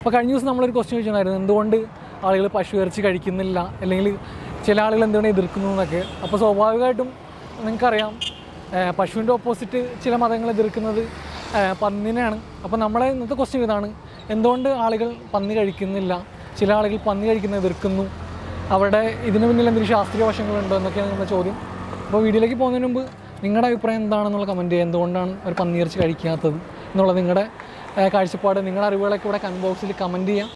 അപ്പോൾ കഴിഞ്ഞ ദിവസം നമ്മളൊരു ക്വസ്റ്റ്യൻ ചോദിച്ചിട്ടുണ്ടായിരുന്നു എന്തുകൊണ്ട് ആളുകൾ പശു ഇറച്ചി കഴിക്കുന്നില്ല അല്ലെങ്കിൽ ചില ആളുകൾ എന്തുകൊണ്ട് എതിർക്കുന്നു എന്നൊക്കെ അപ്പോൾ സ്വാഭാവികമായിട്ടും നിങ്ങൾക്കറിയാം ഏഹ് പശുവിൻ്റെ ഓപ്പോസിറ്റ് ചില മതങ്ങൾ എതിർക്കുന്നത് ഏഹ് പന്നിനെയാണ് അപ്പോൾ നമ്മളെ ഇന്നത്തെ ക്വസ്റ്റ്യൻ ഇതാണ് എന്തുകൊണ്ട് ആളുകൾ പന്നി കഴിക്കുന്നില്ല ചില ആളുകൾ പന്നി കഴിക്കുന്നത് എതിർക്കുന്നു അവരുടെ ഇതിന് പിന്നിൽ എന്തെങ്കിലും ശാസ്ത്രീയ വശങ്ങളുണ്ടോ എന്നൊക്കെയാണ് നമ്മുടെ ചോദ്യം അപ്പോൾ വീഡിയോയിലേക്ക് പോകുന്നതിന് മുമ്പ് നിങ്ങളുടെ അഭിപ്രായം എന്താണെന്നുള്ള കമൻറ്റ് ചെയ്യുക എന്തുകൊണ്ടാണ് ഒരു പന്നിയിറച്ചി കഴിക്കാത്തത് എന്നുള്ള നിങ്ങളുടെ ഏഹ് കാഴ്ചപ്പാട് നിങ്ങളുടെ അറിവുകളൊക്കെ ഇവിടെ കമൻറ്റ് ബോക്സിൽ കമൻറ്റ് ചെയ്യാം